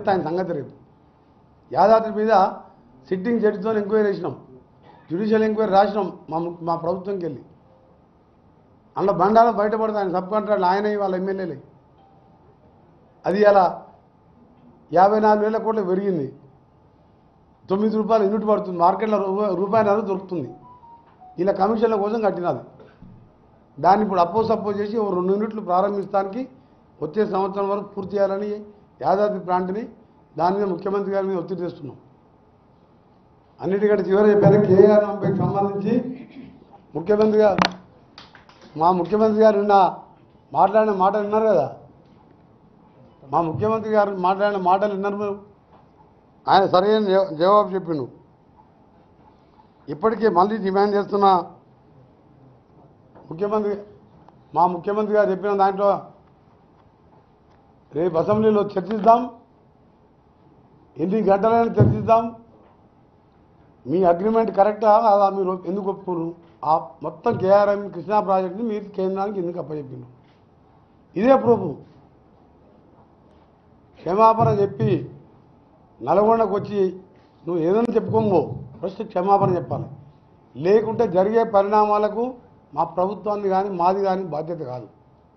చెప్తా ఆయన సంగతి రేపు యాదాద్రి మీద సిట్టింగ్ జడ్జితో ఎంక్వైరీ చేసినాం జ్యుడిషియల్ ఎంక్వైరీ రాసినాం మా ము- మా ప్రభుత్వంకి వెళ్ళి అందులో బండాలు బయటపడతాయి ఆయన సబ్ కాంట్రాక్ట్లు ఆయన వాళ్ళ ఎమ్మెల్యేలే అది అలా యాభై నాలుగు వేల కోట్లు పెరిగింది తొమ్మిది రూపాయలు యూనిట్ పడుతుంది మార్కెట్లో రూ- రూపాయన్నర దొరుకుతుంది ఇలా కమిషన్ల కోసం కట్టినది దాన్ని ఇప్పుడు అప్పో సప్పో చేసి ఓ రెండు యూనిట్లు ప్రారంభించడానికి వచ్చే సంవత్సరం వరకు పూర్తి చేయాలని యాదాద్రి ప్లాంట్ని దాని మీద ముఖ్యమంత్రి గారి మీద ఒత్తిడి తెస్తున్నాం అన్నిటికంటే చివరి చెప్పాను కేఆర్ అంబేకి సంబంధించి ముఖ్యమంత్రి గారు మా ముఖ్యమంత్రి గారు నిన్న మాట్లాడిన మాటలు విన్నారు కదా మా ముఖ్యమంత్రి గారు మాట్లాడిన మాటలు విన్నారు మీరు ఆయన సరైన జవ- జవాబు చెప్పిండు ఇప్పటికే మళ్ళీ డిమాండ్ చేస్తున్న ముఖ్యమంత్రి మా ముఖ్యమంత్రి గారు చెప్పిన దాంట్లో రేపు అసెంబ్లీలో చర్చిద్దాం ఎన్ని గంటలైనా చర్చిద్దాం మీ అగ్రిమెంట్ కరెక్టా కాదా మీరు ఎందుకు ఒప్పుకోరు ఆ మొత్తం కేఆర్ఎం కృష్ణా ప్రాజెక్ట్ని మీరు కేంద్రానికి ఎందుకు అప్పచెప్పిండ్రు ఇదే ప్రూఫ్ క్షమాపణ చెప్పి నల్గొండకు వచ్చి నువ్వు ఏదైనా చెప్పుకోమో ఫస్ట్ క్షమాపణ చెప్పాలి లేకుంటే జరిగే పరిణామాలకు మా ప్రభుత్వాన్ని కానీ మాది కానీ బాధ్యత కాదు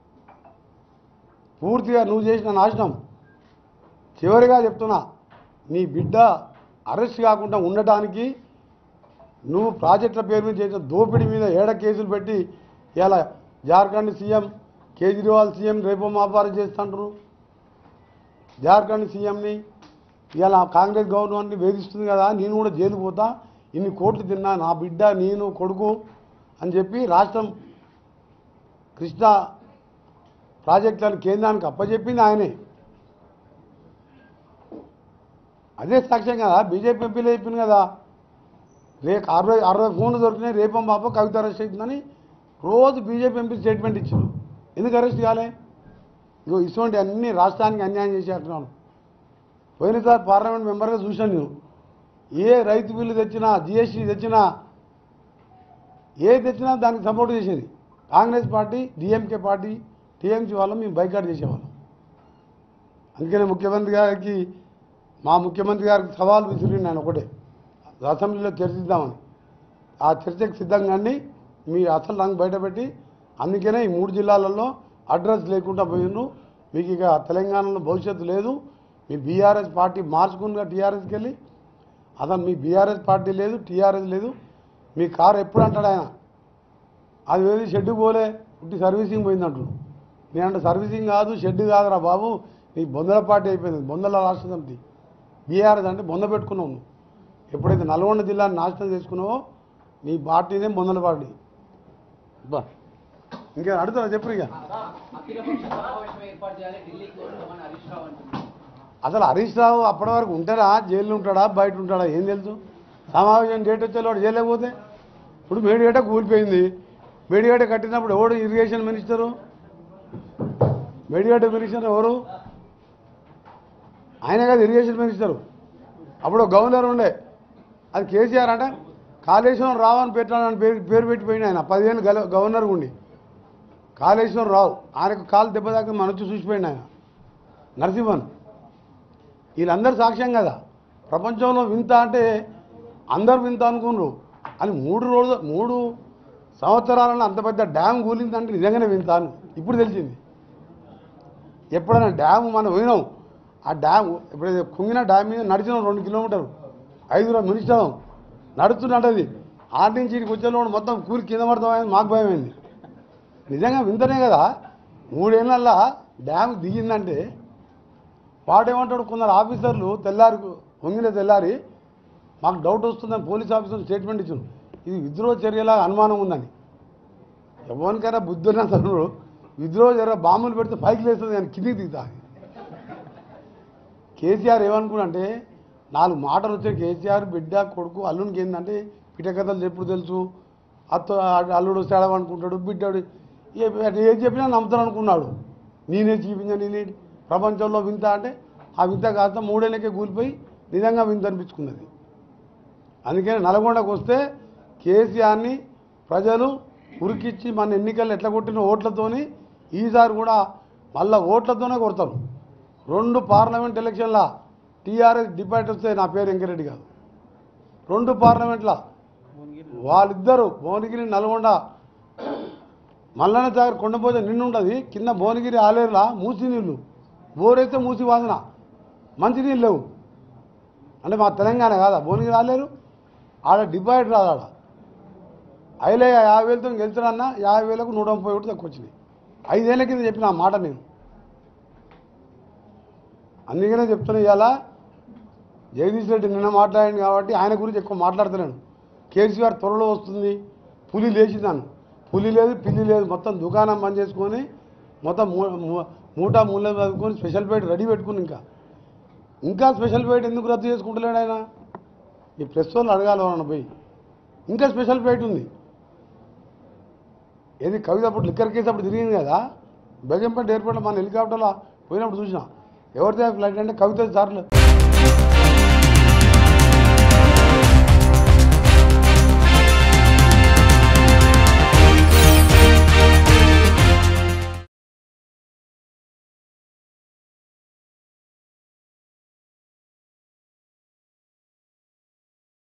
పూర్తిగా నువ్వు చేసిన నాశనం చివరిగా చెప్తున్నా నీ బిడ్డ అరెస్ట్ కాకుండా ఉండటానికి నువ్వు ప్రాజెక్టుల పేరు మీద చేసిన దోపిడీ మీద ఏడ కేసులు పెట్టి ఇలా జార్ఖండ్ సీఎం కేజ్రీవాల్ సీఎం రేపో మాపారం చేస్తుంటారు జార్ఖండ్ సీఎంని ఇలా కాంగ్రెస్ గవర్నమెంట్ని వేధిస్తుంది కదా నేను కూడా జైలు పోతా ఇన్ని కోట్లు తిన్నా నా బిడ్డ నేను కొడుకు అని చెప్పి రాష్ట్రం కృష్ణా ప్రాజెక్టులను కేంద్రానికి అప్పచెప్పింది ఆయనే అదే సాక్ష్యం కదా బీజేపీ ఎంపీలు చెప్పింది కదా రేపు అరవై అరవై ఫోన్లు దొరికినాయి రేపం పాప కవిత అరెస్ట్ అవుతుందని రోజు బీజేపీ ఎంపీ స్టేట్మెంట్ ఇచ్చారు ఎందుకు అరెస్ట్ కాలే ఇగో ఇటువంటి అన్ని రాష్ట్రానికి అన్యాయం చేసేస్తున్నాను పోయినసారి పార్లమెంట్ మెంబర్గా చూశాను నేను ఏ రైతు బిల్లు తెచ్చినా జిఎస్టీ తెచ్చినా ఏ తెచ్చినా దానికి సపోర్ట్ చేసేది కాంగ్రెస్ పార్టీ డిఎంకే పార్టీ టీఎంసీ వాళ్ళం మేము బైకాట్ చేసేవాళ్ళం అందుకనే ముఖ్యమంత్రి గారికి మా ముఖ్యమంత్రి గారికి సవాల్ విసిరిండి నేను ఒకటే అసెంబ్లీలో చర్చిద్దామని ఆ చర్చకు సిద్ధంగా అండి మీ అసలు రంగు బయటపెట్టి అందుకనే ఈ మూడు జిల్లాలలో అడ్రస్ లేకుండా పోయిండ్రు మీకు ఇక తెలంగాణలో భవిష్యత్తు లేదు మీ బీఆర్ఎస్ పార్టీ మార్చుకుందిగా టీఆర్ఎస్కి వెళ్ళి అసలు మీ బీఆర్ఎస్ పార్టీ లేదు టీఆర్ఎస్ లేదు మీ కారు ఎప్పుడు అంటాడు ఆయన అది వేది షెడ్డు పోలే పుట్టి సర్వీసింగ్ పోయిందంటున్నాడు నేనంటే సర్వీసింగ్ కాదు షెడ్ కాదురా బాబు నీ బొందల పార్టీ అయిపోయింది బొందల రాష్ట్ర సమితి బీఆర్ఎస్ అంటే బొంద పెట్టుకున్నావు నువ్వు ఎప్పుడైతే నల్గొండ జిల్లాని నాశనం చేసుకున్నావో నీ పార్టీనే బొందల పార్టీ బా ఇంకా అడుగుతా చెప్పు ఇక అఖిలపక్ష సమావేశం ఏర్పాటు చేయాలి ఢిల్లీకి వస్తామని హరీష్ రావు అంటున్నారు అసలు హరీష్ రావు అప్పటి వరకు ఉంటాడా జైల్లో ఉంటాడా బయట ఉంటాడా ఏం తెలుసు సమావేశం డేట్ వచ్చేవాడు చేయలేకపోతే ఇప్పుడు మేడిగడ్డ కూలిపోయింది మేడిగడ్డ కట్టినప్పుడు ఎవడు ఇరిగేషన్ మినిస్టరు మేడిగడ్డ మినిస్టర్ ఎవరు ఆయన కదా ఇరిగేషన్ మినిస్టరు అప్పుడు ఒక గవర్నర్ ఉండే అది కేసీఆర్ అంటే కాళేశ్వరం రావు అని పెట్టాలని పేరు పేరు పెట్టిపోయింది ఆయన పదిహేను గల గవర్నర్ ఉండి కాళేశ్వరం రావు ఆయనకు కాలు దెబ్బ దాకా మన వచ్చి చూసిపోయింది ఆయన నరసింహన్ వీళ్ళందరూ సాక్ష్యం కదా ప్రపంచంలో వింత అంటే అందరు వింత అనుకున్నారు అని మూడు రోజులు మూడు సంవత్సరాలలో అంత పెద్ద డ్యామ్ కూలిందంటే నిజంగానే వింత అని ఇప్పుడు తెలిసింది ఎప్పుడైనా డ్యామ్ మనం పోయినాం ఆ డ్యామ్ ఎప్పుడైతే కుంగిన డ్యామ్ మీద నడిచినాం రెండు కిలోమీటర్లు ఐదుగురు మినిస్టర్ నడుస్తున్నట్టది ఆటి నుంచి ఇక్కడికి వచ్చేలోడు మొత్తం కూలి కింద పడతామని మాకు భయమైంది నిజంగా వింతనే కదా మూడేళ్ళల్లా డ్యామ్ దిగిందంటే వాడేమంటాడు కొందరు ఆఫీసర్లు తెల్లారి పొంగిన తెల్లారి మాకు డౌట్ వస్తుందని పోలీస్ ఆఫీసర్ స్టేట్మెంట్ ఇచ్చారు ఇది విద్రోహ చర్యలా అనుమానం ఉందని ఎవరికైనా బుద్ధున్న తరుడు విద్రోహ చర్య బాంబులు పెడితే పైకి లేస్తుంది కానీ కిందికి దిగుతా కేసీఆర్ ఏమనుకున్నంటే నాలుగు మాటలు వచ్చే కేసీఆర్ బిడ్డ కొడుకు అల్లునికి ఏంటంటే పిటకథలు ఎప్పుడు తెలుసు అత్త అల్లుడు సేడం అనుకుంటాడు బిడ్డాడు ఏ- ఏది చెప్పినా నమ్ముతాను అనుకున్నాడు నేనే చూపించా నేనే ప్రపంచంలో వింత అంటే ఆ వింత కాస్త మూడేళ్ళకే కూలిపోయి నిజంగా వింత అనిపించుకున్నది అందుకని నల్గొండకు వస్తే కేసీఆర్ని ప్రజలు ఉరికిచ్చి మన ఎన్నికలు ఎట్లా కొట్టిన ఓట్లతోని ఈసారి కూడా మళ్ళా ఓట్లతోనే కొడతారు రెండు పార్లమెంట్ ఎలక్షన్ల టీఆర్ఎస్ డిపాజిట్ వస్తే నా పేరు వెంకరెడ్డి కాదు రెండు పార్లమెంట్ల వాళ్ళిద్దరు భువనగిరి నల్గొండ మల్లన్న సాగర్ కొండపోతే నిన్ను ఉంటుంది కింద భువనగిరి ఆలేరులా మూసి నీళ్ళు బోరైతే మూసి వాసన మంచి నీళ్ళు లేవు అంటే మా తెలంగాణ కాదా భువనగిరి ఆలేరు ఆడ డిపాజిట్ రాదు ఆడ అయిలే యాభై వేలతో గెలుచుడన్నా యాభై వేలకు నూట ముప్పై ఒకటి తక్కువ వచ్చినాయి ఐదేళ్ల కింద చెప్పిన ఆ మాట నేను అందుకనే చెప్తున్నా ఇవాళ జగదీష్ రెడ్డి నిన్న మాట్లాడింది కాబట్టి ఆయన గురించి ఎక్కువ మాట్లాడుతున్నాను కేసీఆర్ త్వరలో వస్తుంది పులి లేచిందాను పులి లేదు పిల్లి లేదు మొత్తం దుకాణం బంద్ చేసుకొని మొత్తం మూ- మూ- మూటా మూల చదువుకొని స్పెషల్ ఫైట్ రెడీ పెట్టుకుని ఇంకా ఇంకా స్పెషల్ ఫైట్ ఎందుకు రద్దు చేసుకుంటలేడు ఆయన ఈ ప్రెస్ వాళ్ళు అడగాలి వాళ్ళని పోయి ఇంకా స్పెషల్ ఫైట్ ఉంది ఏది కవిత అప్పుడు లిక్కర్ కేసు అప్పుడు తిరిగింది కదా బెగంపేట ఎయిర్పోర్ట్లో మన హెలికాప్టర్లో పోయినప్పుడు చూసిన ఎవరితో ఫ్లైట్ అంటే కవిత సార్లు